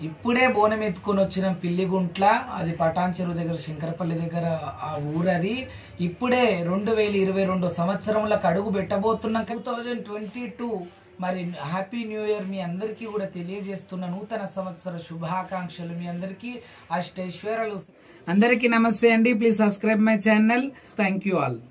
ఇప్పుడే బోనం ఎత్తుకొని వచ్చిన పిల్లిగుంట్ల అది పటాన్ చెరువు దగ్గర శంకరపల్లి దగ్గర ఆ ఊరది ఇప్పుడే రెండు వేల ఇరవై రెండు సంవత్సరంలోకి అడుగు పెట్టబోతున్నాం టూ థౌజండ్ ట్వంటీ టూ మరి హ్యాపీ న్యూ ఇయర్ మీ అందరికీ కూడా తెలియజేస్తున్న నూతన సంవత్సర శుభాకాంక్షలు మీ అందరికీ అష్టైశ్వర్యాలు అందరికీ నమస్తే అండి please subscribe my channel thank you all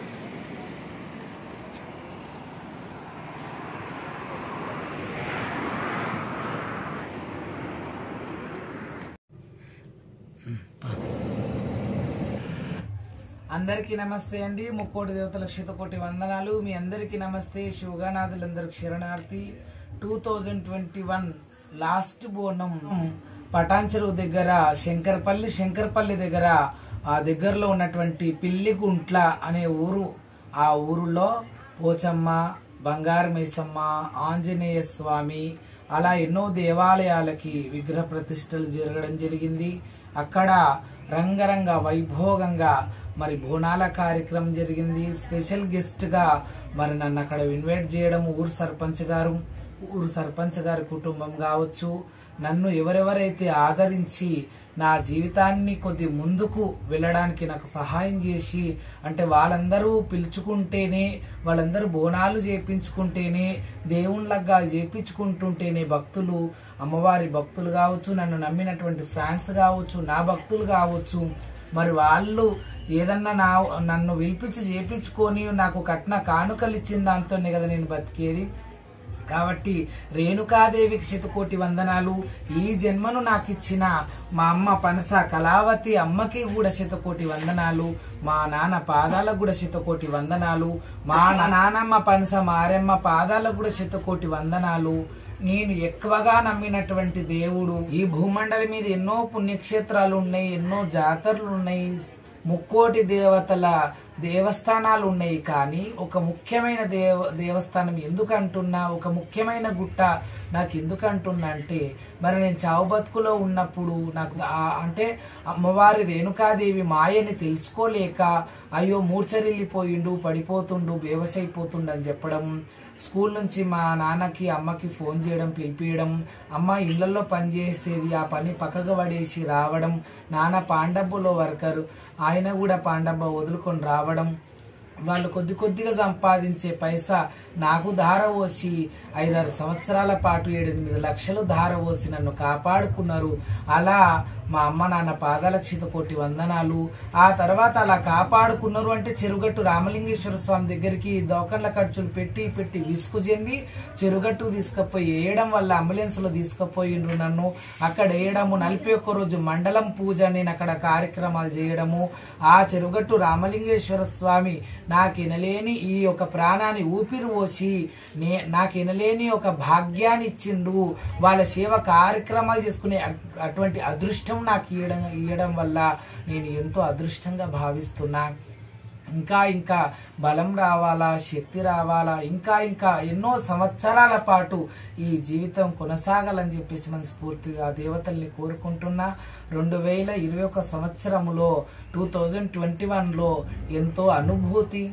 అందరికీ నమస్తే అండి ముక్కోటి దేవతలకు శతకోటి వందనాలు మీ అందరికీ నమస్తే శివగానాథులందరికి శరణార్థి two thousand twenty one last Bonam Patancheru దగ్గర శంకర్పల్లి శంకర్పల్లి దగ్గర ఆ దగ్గరలో ఉన్నటువంటి పిల్లిగుంట్ల అనే ఊరు ఆ ఊరులో పోచమ్మ బంగారు మైసమ్మ ఆంజనేయ స్వామి అలా ఎన్నో దేవాలయాలకి విగ్రహ ప్రతిష్టలు జరగడం జరిగింది అక్కడ రంగరంగ వైభోగంగా మరి బోనాల కార్యక్రమం జరిగింది స్పెషల్ గెస్ట్ గా మరి నన్ను అక్కడ ఇన్వైట్ చేయడం ఊరు సర్పంచ్ గారు ఊరు సర్పంచ్ గారి కుటుంబం కావచ్చు నన్ను ఎవరెవరైతే ఆదరించి నా జీవితాన్ని కొద్ది ముందుకు వెళ్ళడానికి నాకు సహాయం చేసి అంటే వాళ్ళందరూ పిలుచుకుంటేనే వాళ్ళందరూ బోనాలు చేపించుకుంటేనే దేవుళ్ళగా చేపించుకుంటుంటేనే భక్తులు అమ్మవారి భక్తులు కావచ్చు నన్ను నమ్మినటువంటి ఫ్యాన్స్ కావచ్చు నా భక్తులు కావచ్చు మరి వాళ్ళు ఏదన్నా నా నన్ను పిలిపించి చేపించుకొని నాకు కట్న కానుకలు ఇచ్చిన దాంతోనే కదా నేను బతికేది కాబట్టి రేణుకాదేవికి శతకోటి వందనాలు ఈ జన్మను నాకు ఇచ్చిన మా అమ్మ పనస కళావతి అమ్మకి కూడా శతకోటి వందనాలు మా నాన్న పాదాలకు కూడా శతకోటి వందనాలు మా నానమ్మ పనస మారెమ్మ పాదాలకు కూడా శతకోటి వందనాలు నేను ఎక్కువగా నమ్మినటువంటి దేవుడు ఈ భూమండలి మీద ఎన్నో పుణ్యక్షేత్రాలు ఉన్నాయి ఎన్నో జాతరలు ఉన్నాయి ముక్కోటి దేవతల దేవస్థానాలు ఉన్నాయి కానీ ఒక ముఖ్యమైన దేవ దేవస్థానం ఎందుకు అంటున్నా ఒక ముఖ్యమైన గుట్ట నాకు ఎందుకు అంటున్నా అంటే మరి నేను చావు బతుకులో ఉన్నప్పుడు నాకు ఆ- అంటే అమ్మవారి రేణుకాదేవి మాయని తెలుసుకోలేక అయ్యో మూర్చరిల్లిపోయిండు పడిపోతుండు బేవసైపోతుండు అని చెప్పడం స్కూల్ నుంచి మా నాన్నకి అమ్మకి ఫోన్ చేయడం పిలిపియడం అమ్మ ఇళ్లలో పని చేసేది ఆ పని పక్కగా పడేసి రావడం నాన్న పాండబ్బులో వర్కర్ ఆయన కూడా పాండబ్బ వదులుకొని రావడం వాళ్ళు కొద్ది కొద్దిగా సంపాదించే పైసా నాకు ధార పోసి ఐదారు సంవత్సరాల పాటు ఏడెనిమిది లక్షలు ధార పోసి నన్ను కాపాడుకున్నారు అలా మా అమ్మ నాన్న పాదలక్షిత కోటి వందనాలు ఆ తర్వాత అలా కాపాడుకున్నారు అంటే చెరుగట్టు రామలింగేశ్వర స్వామి దగ్గరికి దోకన్ల ఖర్చులు పెట్టి పెట్టి విసుగు చెంది చెరుగట్టు తీసుకుపోయి వేయడం వల్ల అంబులెన్స్ లో తీసుకుపోయిండ్రు నన్ను అక్కడ వేయడము నలభై ఒక్క రోజు మండలం పూజ నేను అక్కడ కార్యక్రమాలు చేయడము ఆ చెరుగట్టు రామలింగేశ్వర స్వామి నాకు ఎనలేని ఈ యొక్క ప్రాణాన్ని ఊపిరి పోసి నే నాకు ఎనలేని ఒక భాగ్యాన్ని ఇచ్చిండు వాళ్ళ సేవ కార్యక్రమాలు చేసుకునే అట్- అటువంటి అదృష్టం నాకు ఇవ్వడం ఇవ్వడం వల్ల నేను ఎంతో అదృష్టంగా భావిస్తున్నా ఇంకా ఇంకా బలం రావాలా శక్తి రావాలా ఇంకా ఇంకా ఎన్నో సంవత్సరాల పాటు ఈ జీవితం కొనసాగాలని చెప్పేసి మన స్ఫూర్తిగా దేవతల్ని కోరుకుంటున్నా రెండు వేల ఇరవై ఒక సంవత్సరంలో టూ థౌజండ్ ట్వంటీ వన్లో ఎంతో అనుభూతి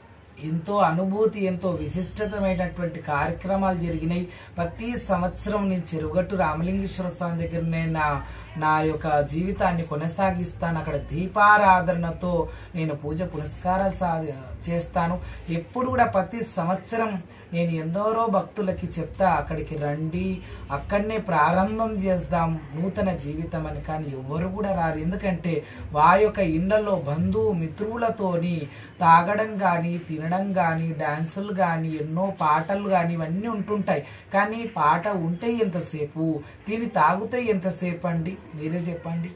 ఎంతో అనుభూతి ఎంతో విశిష్టతమైనటువంటి కార్యక్రమాలు జరిగినాయి ప్రతి సంవత్సరం నేను చెరుగట్టు రామలింగేశ్వర స్వామి దగ్గర నేను నా నా యొక్క జీవితాన్ని కొనసాగిస్తాను అక్కడ దీపారాధనతో నేను పూజ పురస్కారాలు సా చేస్తాను ఎప్పుడు కూడా ప్రతి సంవత్సరం నేను ఎందరో భక్తులకి చెప్తా అక్కడికి రండి అక్కడనే ప్రారంభం చేద్దాం నూతన జీవితం అని కానీ ఎవరు కూడా రారు ఎందుకంటే వా యొక్క ఇండ్లలో బంధువు మిత్రులతోని తాగడం గాని తినడం గాని డాన్సులు గాని ఎన్నో పాటలు గాని ఇవన్నీ ఉంటుంటాయి కానీ పాట ఉంటే ఎంతసేపు తిని తాగితే ఎంతసేపు అండి మీరే చెప్పండి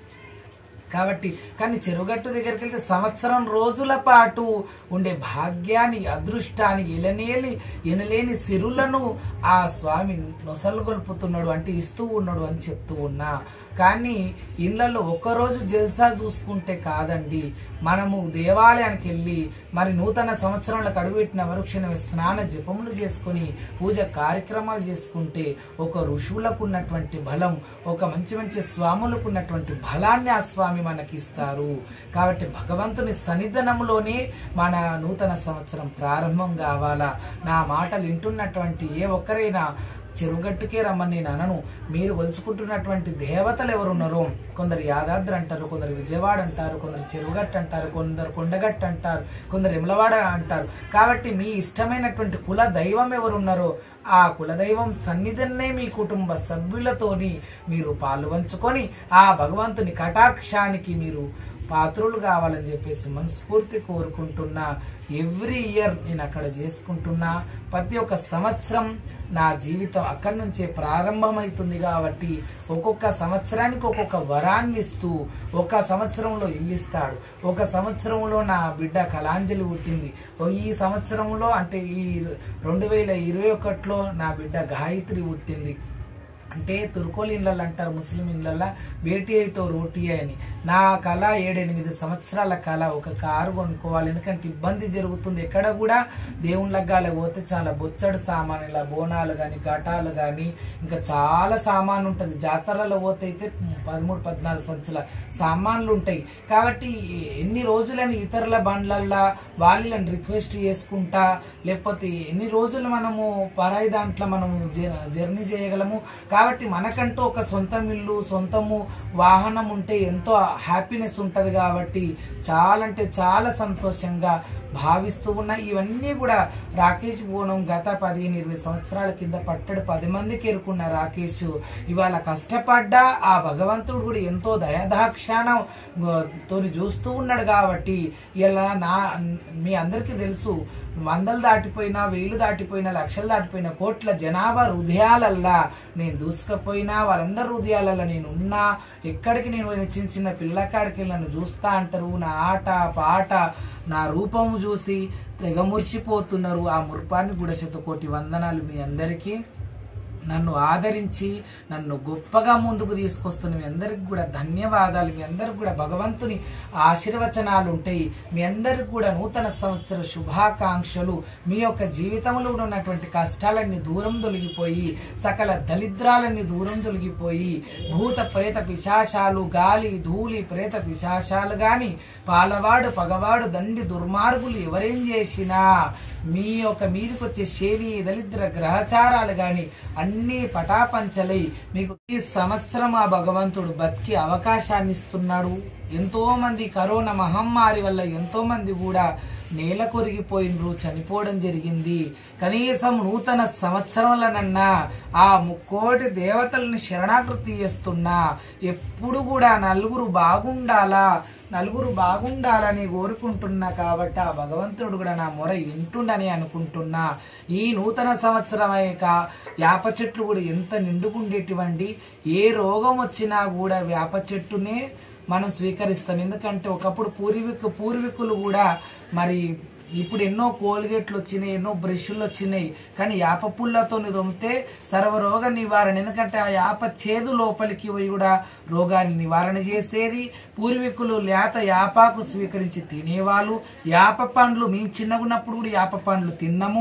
కాబట్టి కానీ చెరుగట్టు దగ్గరికి వెళ్తే సంవత్సరం రోజుల పాటు ఉండే భాగ్యాన్ని అదృష్టాన్ని ఎలనేలి ఎనలేని సిరులను ఆ స్వామి నొసలుగొల్పుతున్నాడు అంటే ఇస్తూ ఉన్నాడు అని చెప్తూ ఉన్నా కానీ ఇళ్లలో ఒకరోజు జల్సా చూసుకుంటే కాదండి మనము దేవాలయానికి వెళ్ళి మరి నూతన సంవత్సరంలో అడుగుపెట్టిన మరుక్షణమే స్నాన జపములు చేసుకుని పూజ కార్యక్రమాలు చేసుకుంటే ఒక ఋషువులకు ఉన్నటువంటి బలం ఒక మంచి మంచి స్వాములకు ఉన్నటువంటి బలాన్ని ఆ స్వామి మనకి ఇస్తారు కాబట్టి భగవంతుని సన్నిధానంలోనే మన నూతన సంవత్సరం ప్రారంభం కావాలా నా మాటలు వింటున్నటువంటి ఏ ఒక్కరైనా చెరువుగట్టుకే రమ్మని నేను అనను మీరు కొలుచుకుంటున్నటువంటి దేవతలు ఎవరున్నారో కొందరు యాదాద్రి అంటారు కొందరు విజయవాడ అంటారు కొందరు చెరువుగట్టు అంటారు కొందరు కొండగట్టు అంటారు కొందరు ఇమలవాడ అంటారు కాబట్టి మీ ఇష్టమైనటువంటి కుల దైవం ఎవరున్నారో ఆ కులదైవం సన్నిధినే మీ కుటుంబ సభ్యులతోని మీరు పాలు పంచుకొని ఆ భగవంతుని కటాక్షానికి మీరు పాత్రులు కావాలని చెప్పేసి మనస్ఫూర్తి కోరుకుంటున్నా ఎవ్రీ ఇయర్ నేను అక్కడ చేసుకుంటున్నా ప్రతి ఒక్క సంవత్సరం నా జీవితం అక్కడి నుంచే ప్రారంభమవుతుంది కాబట్టి ఒక్కొక్క సంవత్సరానికి ఒక్కొక్క వరాన్ని ఇస్తూ ఒక సంవత్సరంలో ఇల్లు ఇస్తాడు ఒక సంవత్సరంలో నా బిడ్డ కళాంజలి పుట్టింది ఓ ఈ సంవత్సరంలో అంటే ఈ రెండు వేల ఇరవై ఒకటిలో నా బిడ్డ గాయత్రి పుట్టింది అంటే తుర్కోలు ఇళ్ళల్లో అంటారు ముస్లిం ఇళ్ళల్లో బేటీ అయితే రోటీ అని నా కళ ఏడెనిమిది సంవత్సరాల కళ ఒక కారు కొనుక్కోవాలి ఎందుకంటే ఇబ్బంది జరుగుతుంది ఎక్కడ కూడా దేవుని లగ్గాలకు పోతే చాలా బొచ్చడు సామాన్ ఇలా బోనాలు గాని ఘటాలు గాని ఇంకా చాలా సామాన్ ఉంటుంది జాతరలో పోతే అయితే పదమూడు పద్నాలుగు సంచుల సామాన్లు ఉంటాయి కాబట్టి ఎన్ని రోజులని ఇతరుల బండ్లల్లా వాళ్ళని రిక్వెస్ట్ చేసుకుంటా లేకపోతే ఎన్ని రోజులు మనము పరాయి దాంట్లో మనము జ- జర్నీ చేయగలము కాబట్టి మనకంటూ ఒక సొంతం ఇల్లు సొంతము వాహనం ఉంటే ఎంతో హ్యాపీనెస్ ఉంటది కాబట్టి చాలా అంటే చాలా సంతోషంగా భావిస్తూ ఉన్నా ఇవన్నీ కూడా రాకేష్ బోనం గత పదిహేను ఇరవై సంవత్సరాల కింద పట్టడు పది మందికి ఎరుకున్న రాకేష్ ఇవాళ కష్టపడ్డా ఆ భగవంతుడు కూడా ఎంతో దయాదాక్షాణం తోని చూస్తూ ఉన్నాడు కాబట్టి ఇలా నా మీ అందరికీ తెలుసు వందలు దాటిపోయినా వేలు దాటిపోయినా లక్షలు దాటిపోయినా కోట్ల జనాభా హృదయాలల్లా నేను దూసుకపోయినా వాళ్ళందరి హృదయాలల్లా నేను ఉన్నా ఎక్కడికి నేను పోయిన చిన్న చిన్న పిల్లకాడికి వెళ్ళి నన్ను చూస్తా అంటారు నా ఆట పాట నా రూపము చూసి తెగ మురిసిపోతున్నారు ఆ మురిపాన్ని కూడా శతకోటి వందనాలు మీ అందరికీ నన్ను ఆదరించి నన్ను గొప్పగా ముందుకు తీసుకొస్తున్న మీ అందరికి కూడా ధన్యవాదాలు మీ అందరికి కూడా భగవంతుని ఆశీర్వచనాలు ఉంటాయి మీ అందరికి కూడా నూతన సంవత్సర శుభాకాంక్షలు మీ యొక్క జీవితంలో ఉన్నటువంటి కష్టాలన్నీ దూరం తొలగిపోయి సకల దరిద్రాలన్నీ దూరం తొలగిపోయి భూత ప్రేత పిశాచాలు గాలి ధూళి ప్రేత పిశాచాలు గాని పాలవాడు పగవాడు దండి దుర్మార్గులు ఎవరేం చేసినా మీ యొక్క మీదికొచ్చే శని దరిద్ర గ్రహచారాలు గాని అన్ని పటాపంచలై మీకు ఈ సంవత్సరం ఆ భగవంతుడు బతికి అవకాశాన్ని ఇస్తున్నాడు ఎంతో మంది కరోనా మహమ్మారి వల్ల ఎంతో మంది కూడా నేల కొరిగిపోయినరు చనిపోవడం జరిగింది కనీసం నూతన సంవత్సరంలోనన్నా ఆ ముక్కోటి దేవతల్ని శరణాకృతి చేస్తున్నా ఎప్పుడు కూడా నలుగురు బాగుండాలా నలుగురు బాగుండాలని కోరుకుంటున్నా కాబట్టి ఆ భగవంతుడు కూడా నా మొర వింటుండని అనుకుంటున్నా ఈ నూతన సంవత్సరం అయ్యాక వేప చెట్లు కూడా ఎంత నిండుకుండేటివండి ఏ రోగం వచ్చినా కూడా వేప చెట్టునే మనం స్వీకరిస్తాం ఎందుకంటే ఒకప్పుడు పూర్వీకు పూర్వీకులు కూడా మరి ఇప్పుడు ఎన్నో కోల్గేట్లు వచ్చినాయి ఎన్నో బ్రష్లు వచ్చినాయి కానీ యాప పుల్లతో దొమ్మితే సర్వరోగ నివారణ ఎందుకంటే ఆ యాప చేదు లోపలికి పోయి కూడా రోగాన్ని నివారణ చేసేది పూర్వీకులు లేత యాపాకు స్వీకరించి తినేవాళ్ళు యాప పండ్లు మేము చిన్నగున్నప్పుడు కూడా యాప పండ్లు తిన్నాము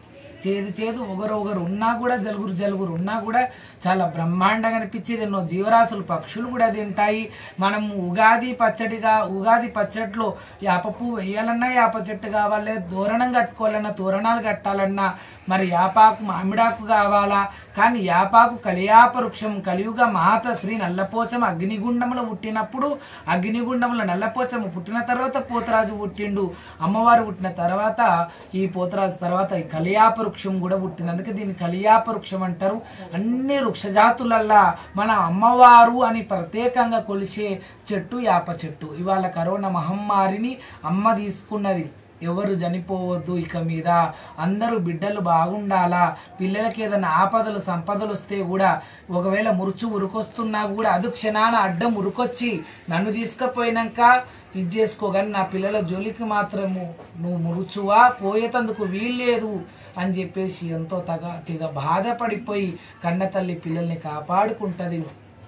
చేదు చేదు ఒకరు ఒకరు ఉన్నా కూడా జలుగురు జలుగురు ఉన్నా కూడా చాలా బ్రహ్మాండంగా అనిపించేది ఎన్నో జీవరాశులు పక్షులు కూడా తింటాయి మనం ఉగాది పచ్చడిగా ఉగాది పచ్చడిలో యాప పువ్వు వేయాలన్నా యాప చెట్టు కావాలి తోరణం కట్టుకోవాలన్నా తోరణాలు కట్టాలన్నా మరి యాపాకు మామిడాకు కావాలా కానీ యాపాకు కలియాప వృక్షం కలియుగ మాత శ్రీ నల్లపోచం అగ్నిగుండములో పుట్టినప్పుడు అగ్నిగుండములో నల్లపోచం పుట్టిన తర్వాత పోతరాజు పుట్టిండు అమ్మవారు పుట్టిన తర్వాత ఈ పోతరాజు తర్వాత ఈ కలియాప వృక్షం కూడా పుట్టింది అందుకే దీన్ని కలియాప వృక్షం అంటారు అన్ని వృక్ష జాతులల్లా మన అమ్మవారు అని ప్రత్యేకంగా కొలిసే చెట్టు యాప చెట్టు ఇవాళ కరోనా మహమ్మారిని అమ్మ తీసుకున్నది ఎవరు చనిపోవద్దు ఇక మీద అందరూ బిడ్డలు బాగుండాలా పిల్లలకి ఏదైనా ఆపదలు సంపదలు వస్తే కూడా ఒకవేళ మురుచు ఉరుకొస్తున్నా కూడా అది క్షణాన అడ్డం ఉరుకొచ్చి నన్ను తీసుకుపోయినాక ఇది చేసుకోగాని నా పిల్లల జోలికి మాత్రము నువ్వు మురుచువా పోయేతందుకు వీల్లేదు అని చెప్పేసి ఎంతో తగ తెగ బాధపడిపోయి కన్న తల్లి పిల్లల్ని కాపాడుకుంటది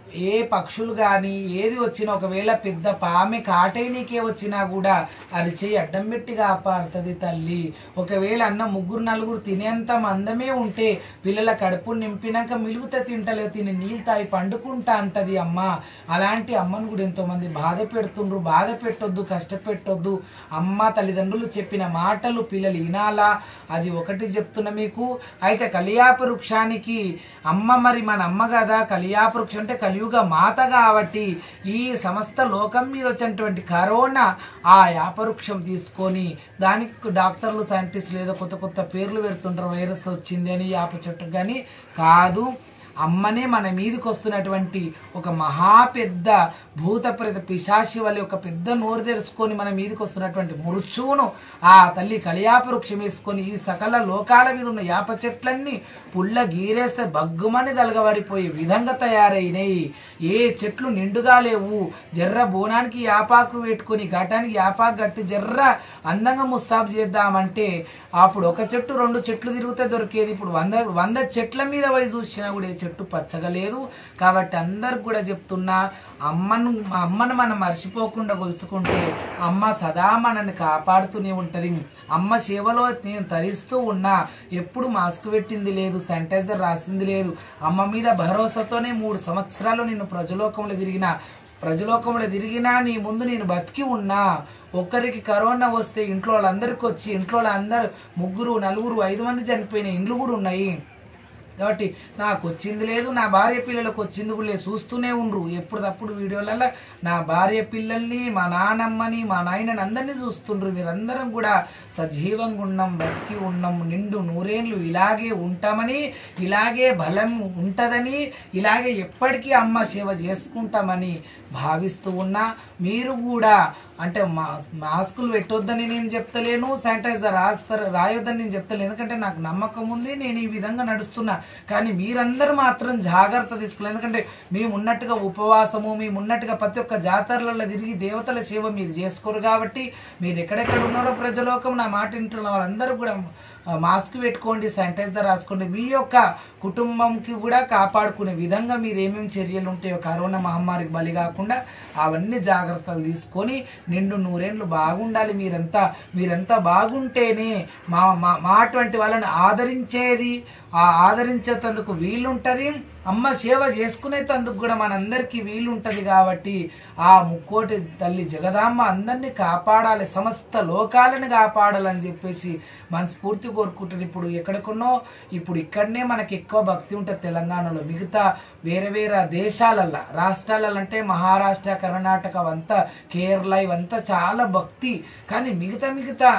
ఏ పక్షులు గాని ఏది వచ్చినా ఒకవేళ పెద్ద పామె కాటేనికే వచ్చినా కూడా అరిచేయి అడ్డం పెట్టి కాపాడుతుంది తల్లి ఒకవేళ అన్న ముగ్గురు నలుగురు తినేంత మందమే ఉంటే పిల్లల కడుపు నింపినాక మిలుగుత తింటలేదు తిని నీళ్ళు తాగి పండుకుంటా అంటది అమ్మ అలాంటి అమ్మను కూడా ఎంతో మంది బాధ పెడుతుండ్రు బాధ పెట్టొద్దు కష్టపెట్టొద్దు అమ్మ తల్లిదండ్రులు చెప్పిన మాటలు పిల్లలు వినాలా అది ఒకటి చెప్తున్నా మీకు అయితే కలియాప వృక్షానికి అమ్మ మరి మన అమ్మ కదా కలియాప వృక్షం అంటే కలియుగ మాత కాబట్టి ఈ సమస్త లోకం మీద వచ్చినటువంటి కరోనా ఆ యాపవృక్షం తీసుకొని దానికి డాక్టర్లు సైంటిస్టులు ఏదో కొత్త కొత్త పేర్లు పెడుతుంటారు వైరస్ వచ్చింది అని యాప చెట్టుకు కానీ కాదు అమ్మనే మన మీదకి వస్తున్నటువంటి ఒక మహా పెద్ద భూత ప్రేత పిశాచి వల్ల ఒక పెద్ద నోరు తెరుచుకొని మన మీదకి వస్తున్నటువంటి మృత్యువును ఆ తల్లి కలియాప వృక్షం వేసుకొని ఈ సకల లోకాల మీద ఉన్న యాప చెట్లన్నీ పుల్ల గీరేస్తే బగ్గుమని దలగబడిపోయే విధంగా తయారైనాయి ఏ చెట్లు నిండుగా లేవు జర్ర బోనానికి యాపాకు పెట్టుకొని ఘటానికి యాపాకు కట్టి జర్ర అందంగా ముస్తాబు చేద్దామంటే అప్పుడు ఒక చెట్టు రెండు చెట్లు తిరిగితే దొరికేది ఇప్పుడు వంద వంద చెట్ల మీద పోయి చూసినా కూడా ఏ చెట్టు పచ్చగా లేదు కాబట్టి అందరికి కూడా చెప్తున్నా అమ్మను అమ్మను మనం మర్చిపోకుండా కొలుసుకుంటే అమ్మ సదా మనల్ని కాపాడుతూనే ఉంటది అమ్మ సేవలో నేను తరిస్తూ ఉన్నా ఎప్పుడు మాస్క్ పెట్టింది లేదు శానిటైజర్ రాసింది లేదు అమ్మ మీద భరోసాతోనే మూడు సంవత్సరాలు నేను ప్రజలోకంలో తిరిగిన ప్రజలోకంలో తిరిగినా నీ ముందు నేను బతికి ఉన్నా ఒక్కరికి కరోనా వస్తే ఇంట్లో వాళ్ళందరికి వచ్చి ఇంట్లో వాళ్ళందరూ ముగ్గురు నలుగురు ఐదు మంది చనిపోయిన ఇండ్లు కూడా ఉన్నాయి కాబట్టి నాకు వచ్చింది లేదు నా భార్య పిల్లలకు వచ్చింది కూడా లేదు చూస్తూనే ఉండ్రు ఎప్పుడప్పుడు వీడియోలలో నా భార్య పిల్లల్ని మా నానమ్మని మా నాయనని అందరినీ చూస్తుండ్రు మీరందరం కూడా సజీవంగా ఉన్నాం బతికి ఉన్నాం నిండు నూరేళ్ళు ఇలాగే ఉంటామని ఇలాగే బలం ఉంటదని ఇలాగే ఎప్పటికీ అమ్మ సేవ చేసుకుంటామని భావిస్తూ ఉన్నా మీరు కూడా అంటే మా మాస్కులు పెట్టొద్దని నేను చెప్తలేను శానిటైజర్ రాస్తారు రాయొద్దని నేను చెప్తలేను ఎందుకంటే నాకు నమ్మకం ఉంది నేను ఈ విధంగా నడుస్తున్నా కానీ మీరందరూ మాత్రం జాగ్రత్త తీసుకోలేదు ఎందుకంటే మేము ఉన్నట్టుగా ఉపవాసము మేము ఉన్నట్టుగా ప్రతి ఒక్క జాతరలలో తిరిగి దేవతల సేవ మీరు చేసుకోరు కాబట్టి మీరు ఎక్కడెక్కడ ఉన్నారో ప్రజలోకం నా మాట వింటున్న వాళ్ళందరూ కూడా ఆ, మాస్క్ పెట్టుకోండి శానిటైజర్ రాసుకోండి మీ యొక్క కుటుంబంకి కూడా కాపాడుకునే విధంగా మీరు ఏమేమి చర్యలు ఉంటాయో కరోనా మహమ్మారికి బలి కాకుండా అవన్నీ జాగ్రత్తలు తీసుకొని నిండు నూరేళ్ళు బాగుండాలి మీరంతా మీరంతా బాగుంటేనే మా మా మా అటువంటి వాళ్ళని ఆదరించేది ఆ ఆదరించేందుకు వీలుంటది అమ్మ సేవ చేసుకునేందుకు కూడా మనందరికీ వీలుంటది కాబట్టి ఆ ముక్కోటి తల్లి జగదాంబ అందరినీ కాపాడాలి సమస్త లోకాలను కాపాడాలని చెప్పేసి మనస్ఫూర్తి కోరుకుంటుంది ఇప్పుడు ఎక్కడికున్నో ఇప్పుడు ఇక్కడనే మనకి ఎక్కువ భక్తి ఉంటుంది తెలంగాణలో మిగతా వేరే వేరే దేశాలల్లో రాష్ట్రాలలో అంటే మహారాష్ట్ర కర్ణాటక అవంతా కేరళ ఇవంతా చాలా భక్తి కానీ మిగతా మిగతా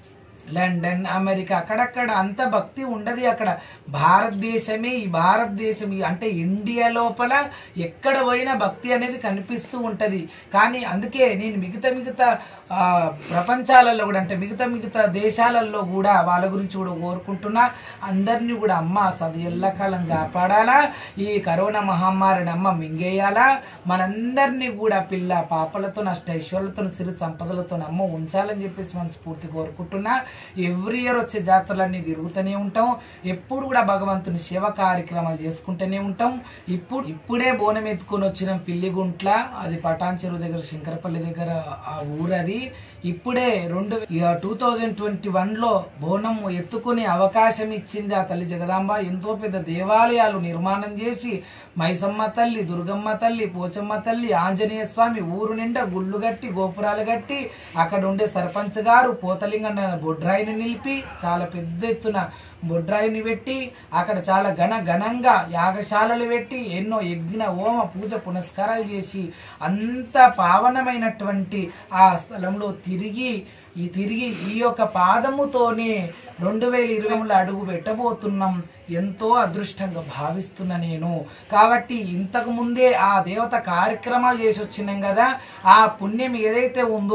లండన్ అమెరికా అక్కడక్కడ అంత భక్తి ఉండదు అక్కడ భారతదేశమే ఈ భారతదేశం ఈ- అంటే ఇండియా లోపల ఎక్కడ పోయినా భక్తి అనేది కనిపిస్తూ ఉంటది కానీ అందుకే నేను మిగతా మిగతా ఆ, ప్రపంచాలలో కూడా అంటే మిగతా మిగతా దేశాలలో కూడా వాళ్ళ గురించి కూడా కోరుకుంటున్నా అందరినీ కూడా అమ్మ సది ఎల్లకాలం కాపాడాలా ఈ కరోనా మహమ్మారిని అమ్మ మింగేయాలా మనందరినీ కూడా పిల్ల పాపలతో అష్టైశ్వర్యాలతో సిరి సంపదలతో అమ్మ ఉంచాలని చెప్పేసి మనస్ఫూర్తి కోరుకుంటున్నా ఎవ్రీ ఇయర్ వచ్చే జాతరలన్నీ తిరుగుతూనే ఉంటాం ఎప్పుడు కూడా భగవంతుని సేవ కార్యక్రమాలు చేసుకుంటూనే ఉంటాం ఇప్పుడు ఇప్పుడే బోనం ఎత్తుకొని వచ్చిన పిల్లిగుంట్ల అది పటాన్ చెరువు దగ్గర శంకరపల్లి దగ్గర ఆ ఊరు అది ఇప్పుడే రెండు టూ థౌజండ్ ట్వంటీ వన్ లో బోనం ఎత్తుకునే అవకాశం ఇచ్చింది ఆ తల్లి జగదాంబ ఎంతో పెద్ద దేవాలయాలు నిర్మాణం చేసి మైసమ్మ తల్లి దుర్గమ్మ తల్లి పోచమ్మ తల్లి ఆంజనేయ స్వామి ఊరు నిండా గుళ్ళు కట్టి గోపురాలు కట్టి అక్కడ ఉండే సర్పంచ్ గారు పోతలింగన్న బొడ్రాయిని నిలిపి చాలా పెద్ద ఎత్తున బొడ్రాయిని పెట్టి అక్కడ చాలా ఘన ఘనంగా యాగశాలలు పెట్టి ఎన్నో యజ్ఞ హోమ పూజ పునస్కారాలు చేసి అంత పావనమైనటువంటి ఆ స్థలంలో తిరిగి ఈ తిరిగి ఈ యొక్క పాదముతోనే రెండు వేల ఇరవైలో అడుగు పెట్టబోతున్నాం ఎంతో అదృష్టంగా భావిస్తున్నా నేను కాబట్టి ఇంతకు ముందే ఆ దేవత కార్యక్రమాలు చేసి వచ్చినాం కదా ఆ పుణ్యం ఏదైతే ఉందో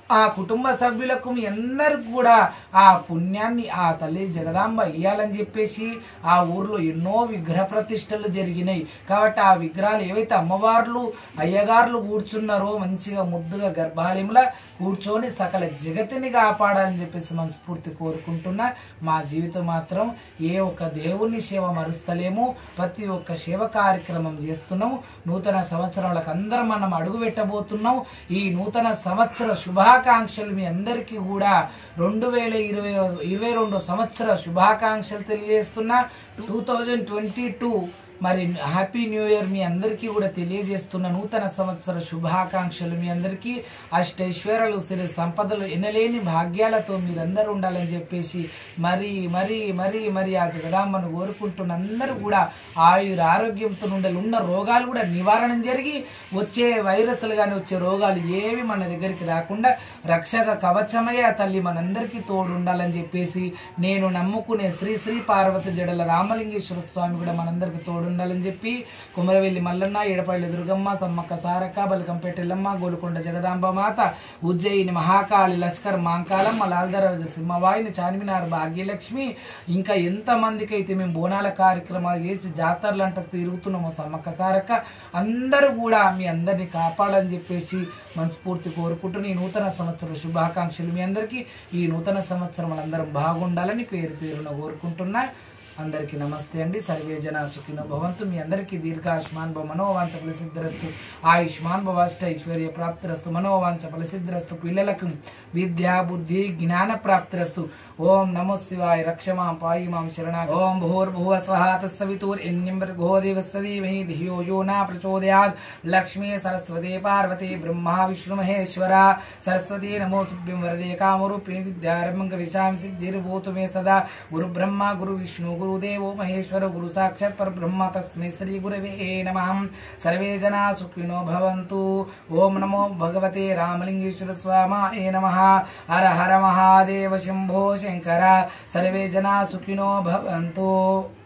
ఆ కుటుంబ సభ్యులకు మీ అందరికి కూడా ఆ పుణ్యాన్ని ఆ తల్లి జగదాంబ ఇయ్యాలని చెప్పేసి ఆ ఊర్లో ఎన్నో విగ్రహ ప్రతిష్టలు జరిగినాయి కాబట్టి ఆ విగ్రహాలు ఏవైతే అమ్మవార్లు అయ్యగారులు కూర్చున్నారో మంచిగా ముద్దుగా గర్భాలయంలో కూర్చొని సకల జగతిని కాపాడాలని చెప్పేసి మనస్ఫూర్తి కోరుకుంటున్నా మా జీవితం మాత్రం ఏ ఒక్క దేవుని సేవ మరుస్తలేము ప్రతి ఒక్క సేవ కార్యక్రమం చేస్తున్నాము నూతన సంవత్సరాలకు అందరం మనం అడుగు పెట్టబోతున్నాం ఈ నూతన సంవత్సర శుభాకాంక్షలు మీ అందరికీ కూడా రెండు వేల ఇరవై ఇరవై రెండో సంవత్సర శుభాకాంక్షలు తెలియజేస్తున్నా టూ థౌజండ్ ట్వంటీ టూ మరి హ్యాపీ న్యూ ఇయర్ మీ అందరికీ కూడా తెలియజేస్తున్న నూతన సంవత్సర శుభాకాంక్షలు మీ అందరికీ అష్టైశ్వర్యాలు సిరి సంపదలు ఎనలేని భాగ్యాలతో మీరందరూ ఉండాలని చెప్పేసి మరి మరి మరి మరి ఆ జగదాంబను కోరుకుంటున్న అందరూ కూడా ఆయుర ఆరోగ్యంతో ఉండాలి ఉన్న రోగాలు కూడా నివారణ జరిగి వచ్చే వైరస్లు కానీ వచ్చే రోగాలు ఏవి మన దగ్గరికి రాకుండా రక్షక కవచమయ్య ఆ తల్లి మనందరికీ తోడు ఉండాలని చెప్పేసి నేను నమ్ముకునే శ్రీ శ్రీ పార్వతి జడల రామలింగేశ్వర స్వామి కూడా మనందరికి తోడు ఉండాలని చెప్పి కుమరవెల్లి మల్లన్న ఎడపల్లి దుర్గమ్మ సమ్మక్క సారక్క బలకంపేట ఎల్లమ్మ గోలుకొండ జగదాంబ మాత ఉజ్జయిని మహాకాళి లస్కర్ మాంకాలమ్మ లాల్దరవజ సింహవాయిని చార్మినార్ భాగ్యలక్ష్మి ఇంకా ఎంత మందికి అయితే మేము బోనాల కార్యక్రమాలు చేసి జాతరలు అంట తిరుగుతున్నామో సమ్మక్క సారక్క అందరూ కూడా మీ అందరినీ కాపాడని చెప్పేసి మనస్ఫూర్తి కోరుకుంటూ ఈ నూతన సంవత్సర శుభాకాంక్షలు మీ అందరికీ ఈ నూతన సంవత్సరం అందరం బాగుండాలని పేరు పేరున కోరుకుంటున్నా అందరికీ నమస్తే అండి సర్వే జన సుఖినో భవంతు మీ అందరికీ దీర్ఘాయుష్మాన్ భవ మనోవాంఛ ఫలసిద్ధిరస్తు ఆయుష్మాన్ భవ అష్ట ఐశ్వర్య ప్రాప్తిరస్తు మనోవాంఛ ఫలసిద్ధిరస్తు పిల్లలకు విద్యా బుద్ధి జ్ఞాన ప్రాప్తిరస్తు ఓం నమో శివాయ రక్షమాం పాయి మాం శరణా ఓం భూర్భువ స్వహ తత్సవితుర్యన్యం భర్గో దేవస్య ధీమహి ధియో యో నా ప్రచోదయాత్ లక్ష్మీ సరస్వతి పార్వతి బ్రహ్మ విష్ణు మహేశ్వర సరస్వతి నమో సుభ్యం వరదే కామరూపిణి విద్యారంభం విశాం సిద్ధిర్భూతు మే సదా గురు బ్రహ్మ గురు విష్ణు గురుదేవో మహేశ్వర గురు సాక్షాత్ పరబ్రహ్మ తస్మై శ్రీ గురవే నమః సర్వే జనా సుఖినో భవంతు ఓం నమో భగవతే రామలింగేశ్వర స్వామాయ నమః హర హర మహాదేవ శంభో శంకర సర్వే జనా సుఖినో భవంతు